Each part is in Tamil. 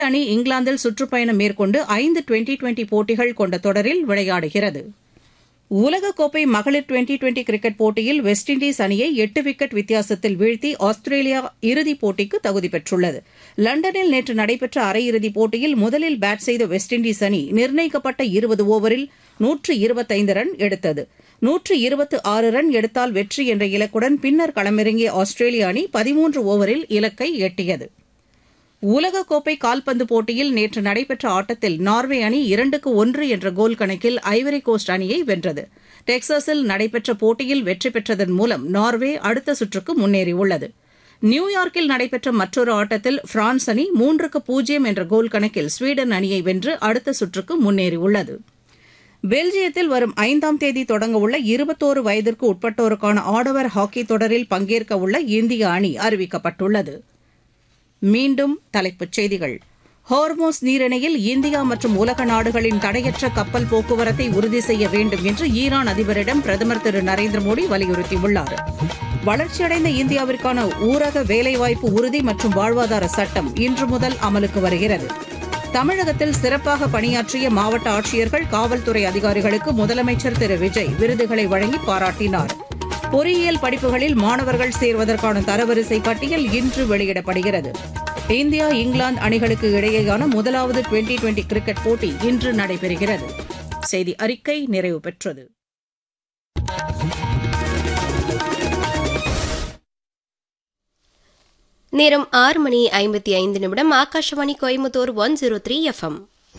அணி இங்கிலாந்தில் சுற்றுப்பயணம் மேற்கொண்டு ஐந்து டுவெண்டி டுவெண்டி போட்டிகள் கொண்ட தொடரில் விளையாடுகிறது உலகக்கோப்பை மகளிர் டுவெண்டி டுவெண்டி கிரிக்கெட் போட்டியில் வெஸ்ட் இண்டீஸ் அணியை எட்டு விக்கெட் வித்தியாசத்தில் வீழ்த்தி ஆஸ்திரேலியா இறுதிப் போட்டிக்கு தகுதி பெற்றுள்ளது லண்டனில் நேற்று நடைபெற்ற அரையிறுதிப் போட்டியில் முதலில் பேட் செய்த வெஸ்ட் இண்டீஸ் அணி நிர்ணயிக்கப்பட்ட இருபது ஓவரில் நூற்று இருபத்தைந்து ரன் எடுத்தது நூற்று இருபத்து ஆறு ரன் எடுத்தால் வெற்றி என்ற இலக்குடன் பின்னர் களமிறங்கிய ஆஸ்திரேலிய அணி பதிமூன்று ஓவரில் இலக்கை எட்டியது உலகக்கோப்பை கால்பந்து போட்டியில் நேற்று நடைபெற்ற ஆட்டத்தில் நார்வே அணி இரண்டுக்கு ஒன்று என்ற கோல் கணக்கில் ஐவரி கோஸ்ட் அணியை வென்றது டெக்சாஸில் நடைபெற்ற போட்டியில் வெற்றி பெற்றதன் மூலம் நார்வே அடுத்த சுற்றுக்கு முன்னேறியுள்ளது நியூயார்க்கில் நடைபெற்ற மற்றொரு ஆட்டத்தில் பிரான்ஸ் அணி மூன்றுக்கு பூஜ்ஜியம் என்ற கோல் கணக்கில் ஸ்வீடன் அணியை வென்று அடுத்த சுற்றுக்கு முன்னேறியுள்ளது பெல்ஜியத்தில் வரும் ஐந்தாம் தேதி தொடங்கவுள்ள இருபத்தோரு வயதிற்கு உட்பட்டோருக்கான ஆடவர் ஹாக்கி தொடரில் பங்கேற்க உள்ள இந்திய அணி அறிவிக்கப்பட்டுள்ளது மீண்டும் தலைப்புச் செய்திகள் ஹார்மோஸ் நீரிணையில் இந்தியா மற்றும் உலக நாடுகளின் தடையற்ற கப்பல் போக்குவரத்தை உறுதி செய்ய வேண்டும் என்று ஈரான் அதிபரிடம் பிரதமர் திரு நரேந்திர மோடி வலியுறுத்தியுள்ளார் வளர்ச்சியடைந்த இந்தியாவிற்கான ஊரக வேலைவாய்ப்பு உறுதி மற்றும் வாழ்வாதார சட்டம் இன்று முதல் அமலுக்கு வருகிறது தமிழகத்தில் சிறப்பாக பணியாற்றிய மாவட்ட ஆட்சியர்கள் காவல்துறை அதிகாரிகளுக்கு முதலமைச்சர் திரு விஜய் விருதுகளை வழங்கி பாராட்டினார் பொறியியல் படிப்புகளில் மாணவர்கள் சேர்வதற்கான தரவரிசை பட்டியல் இன்று வெளியிடப்படுகிறது இந்தியா இங்கிலாந்து அணிகளுக்கு இடையேயான முதலாவது டுவெண்டி டுவெண்டி கிரிக்கெட் போட்டி இன்று நடைபெறுகிறது செய்தி அறிக்கை நிறைவு பெற்றது நேரம் ஆறு மணி ஐம்பத்தி ஐந்து நிமிடம் Akashvani Coimbatore one zero three FM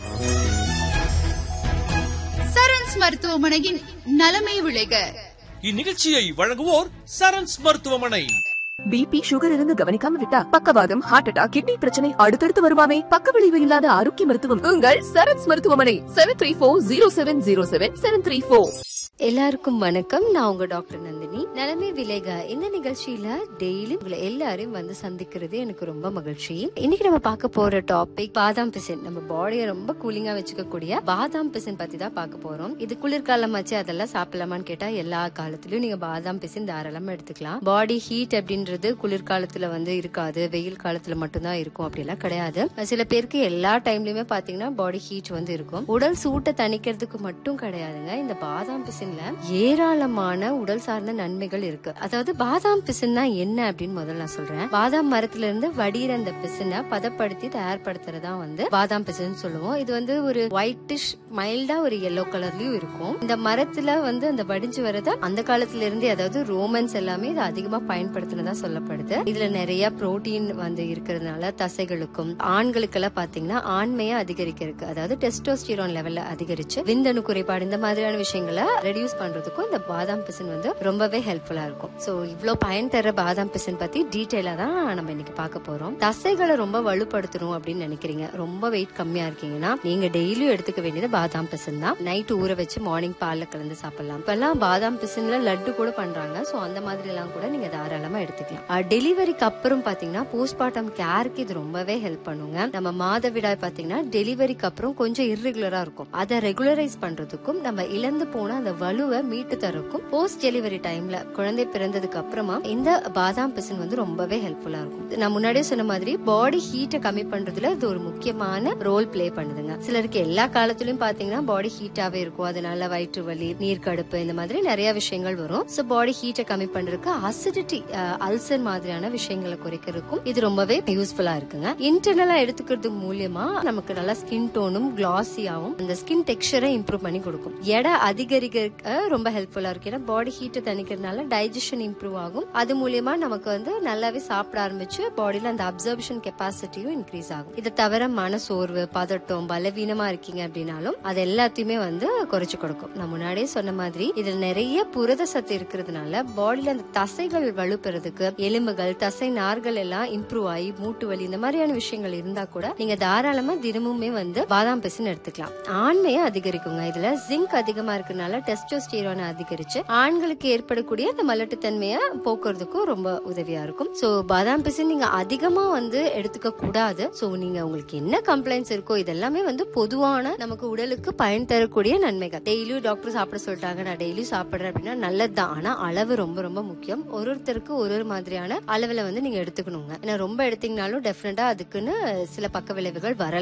Sarans மருத்துவமனையின் நலமே விளைக இந்நிகழ்ச்சியை வழங்குவோர் சரண்ஸ் மருத்துவமனை பிபி சுகர் இருந்து கவனிக்காம விட்டா பக்கவாதம் ஹார்ட் அட்டாக் கிட்னி பிரச்சனை அடுத்தடுத்து வருமாமே பக்க விளைவு இல்லாத ஆரோக்கிய மருத்துவம் உங்கள் சரண்ஸ் மருத்துவமனை seven three four zero seven zero seven seven three four எல்லாருக்கும் வணக்கம் நான் உங்க டாக்டர் நந்தினி நலமே விலேக இந்த நிகழ்ச்சியில டெய்லி உங்களை எல்லாரையும் வந்து சந்திக்கிறது எனக்கு ரொம்ப மகிழ்ச்சி இன்னைக்கு நம்ம பார்க்க போற டாபிக் பாதாம் பிசின் நம்ம பாடியை ரொம்ப கூலிங்கா வச்சுக்கக்கூடிய பாதாம் பிசின் பத்தி தான் பார்க்க போறோம் இது குளிர்காலம் ஆச்சு அதெல்லாம் சாப்பிடலாமான்னு கேட்டா எல்லா காலத்திலயும் நீங்க பாதாம் பிசின் தாராளமா எடுத்துக்கலாம் பாடி ஹீட் அப்படின்றது குளிர்காலத்துல வந்து இருக்காது வெயில் காலத்துல மட்டும்தான் இருக்கும் அப்படிலாம் கிடையாது சில பேருக்கு எல்லா டைம்லயுமே பாத்தீங்கன்னா பாடி ஹீட் வந்து இருக்கும் உடல் சூட்டை தணிக்கிறதுக்கு மட்டும் கிடையாதுங்க இந்த பாதாம் பிசின்ல ஏராளமான உடல் சார்ந்த நன்மைகள் இருக்கு அதாவது பாதாம் பிசின்னா என்ன அப்படின்னு முதல்ல நான் சொல்றேன் பாதாம் மரத்துல இருந்து வடிகிற அந்த பிசினை பதப்படுத்தி தயார்படுத்துறதா வந்து பாதாம் பிசின் சொல்லுவோம் இது வந்து ஒரு ஒயிட்டிஷ் மைல்டா ஒரு எல்லோ கலர்லயும் இருக்கும் இந்த மரத்துல வந்து அந்த வடிஞ்சு வரத அந்த காலத்துல இருந்தே அதாவது ரோமன்ஸ் எல்லாமே இதை அதிகமா பயன்படுத்தினதா சொல்லப்படுது இதுல நிறைய புரோட்டீன் வந்து இருக்கிறதுனால தசைகளுக்கும் ஆண்களுக்கெல்லாம் பாத்தீங்கன்னா ஆண்மையை அதிகரிக்கிறதுக்கு அதாவது டெஸ்டோஸ்டிரோன் லெவல்ல அதிகரிச்சு விந்தணு குறைபாடு இந்த மாதிரியான விஷயங்களை ரெடியூஸ் பண்றதுக்கும் இந்த பாதாம் பிசின் வந்து ரொம்பவே ஹெல்ப்ஃபுல்லா இருக்கும் சோ இவ்ளோ பயன் தர பாதாம் பிசின் பத்தி டீடைலா தான் நம்ம இன்னைக்கு பார்க்க போறோம் தசைகளை ரொம்ப வலுப்படுத்தணும் அப்படின்னு நினைக்கிறீங்க ரொம்ப வெயிட் கம்மியா இருக்கீங்கன்னா நீங்க டெய்லியும் எடுத்துக்க வேண்டியது பாதாம் பிசின் தான் நைட் ஊற வச்சு மார்னிங் பால்ல கலந்து சாப்பிடலாம் இப்பெல்லாம் பாதாம் பிசின்ல லட்டு கூட பண்றாங்க சோ அந்த மாதிரி எல்லாம் கூட நீங்க தாராளமா எடுத்துக்கலாம் டெலிவரிக்கு அப்புறம் பாத்தீங்கன்னா போஸ்ட்மார்ட்டம் கேருக்கு இது ரொம்பவே ஹெல்ப் பண்ணுங்க நம்ம மாதவிடாய் பாத்தீங்கன்னா டெலிவரிக்கு அப்புறம் கொஞ்சம் இர்ரெகுலரா இருக்கும் அதை ரெகுலரைஸ் பண்றதுக்கும் நம்ம இழந்து போன அந்த வலுவை மீட்டு தரக்கும் போஸ்ட் டெலிவரி டைம்ல குழந்தை பிறந்ததுக்கு அப்புறமா இந்த பாதாம் பிசின் வந்து ரொம்பவே ஹெல்ப்ஃபுல்லா இருக்கும் நான் முன்னாடியே சொன்ன மாதிரி பாடி ஹீட்டை கம்மி பண்றதுல இது ஒரு முக்கியமான ரோல் பிளே பண்ணுதுங்க சிலருக்கு எல்லா காலத்திலயும் பாத்தீங்கன்னா பாடி ஹீட்டாவே இருக்கும் அதனால வயிற்று வலி நீர்க்கடுப்பு இந்த மாதிரி நிறைய விஷயங்கள் வரும் சோ பாடி ஹீட்டை கம்மி பண்றதுக்கு அசிடிட்டி அல்சர் மாதிரியான விஷயங்களை குறைக்கிறதுக்கும் இது ரொம்பவே யூஸ்ஃபுல்லா இருக்குங்க இன்டர்னலா எடுத்துக்கிறது மூலியமா நமக்கு நல்லா ஸ்கின் டோனும் கிளாஸியாவும் அந்த ஸ்கின் டெக்ஸ்சரை இம்ப்ரூவ் பண்ணி கொடுக்கும் எடை அதிகரிக்க ரொம்ப ஹெல்ப்ஃபுல்லா இருக்கு ஏன்னா பாடி ஹீட்டை தணிக்கிறதுனால டைஜஷன் இம்ப்ரூவ் ஆகும் அது மூலியமா நமக்கு வந்து நல்லாவே சாப்பிட ஆரம்பிச்சு பாடியில அந்த அப்சர்ப்ஷன் கெப்பாசிட்டியும் இன்க்ரீஸ் ஆகும் இதை தவிர மன சோர்வு பதட்டம் பலவீனமா இருக்கீங்க அப்படின்னாலும் அது எல்லாத்தையுமே வந்து குறைச்சு கொடுக்கும் நான் முன்னாடியே சொன்ன மாதிரி இதுல நிறைய புரத சத்து இருக்கிறதுனால பாடியில அந்த தசைகள் வலுப்பெறதுக்கு எலும்புகள் தசை நார்கள் எல்லாம் இம்ப்ரூவ் ஆகி மூட்டு வலி இந்த மாதிரியான விஷயங்கள் இருந்தா கூட நீங்க தாராளமா தினமுமே வந்து பாதாம் பிசின் எடுத்துக்கலாம் ஆண்மையை அதிகரிக்குங்க இதுல ஜிங்க் அதிகமா இருக்கனால டெஸ்ட் டெஸ்டோஸ்டீரோனை அதிகரிச்சு ஆண்களுக்கு ஏற்படக்கூடிய அந்த மலட்டுத்தன்மையை போக்குறதுக்கும் ரொம்ப உதவியா இருக்கும் சோ பாதாம் பிசின் நீங்க அதிகமா வந்து எடுத்துக்க கூடாது சோ நீங்க உங்களுக்கு என்ன கம்ப்ளைண்ட்ஸ் இருக்கோ இதெல்லாமே வந்து பொதுவான நமக்கு உடலுக்கு பயன் தரக்கூடிய நன்மைகள் டெய்லியும் டாக்டர் சாப்பிட சொல்லிட்டாங்க நான் டெய்லியும் சாப்பிடுறேன் அப்படின்னா நல்லதுதான் ஆனா அளவு ரொம்ப ரொம்ப முக்கியம் ஒரு ஒருத்தருக்கு ஒரு ஒரு மாதிரியான அளவுல வந்து நீங்க எடுத்துக்கணுங்க ஏன்னா ரொம்ப எடுத்தீங்கனாலும் டெஃபினட்டா அதுக்குன்னு சில பக்க விளைவுகள் வரலாம்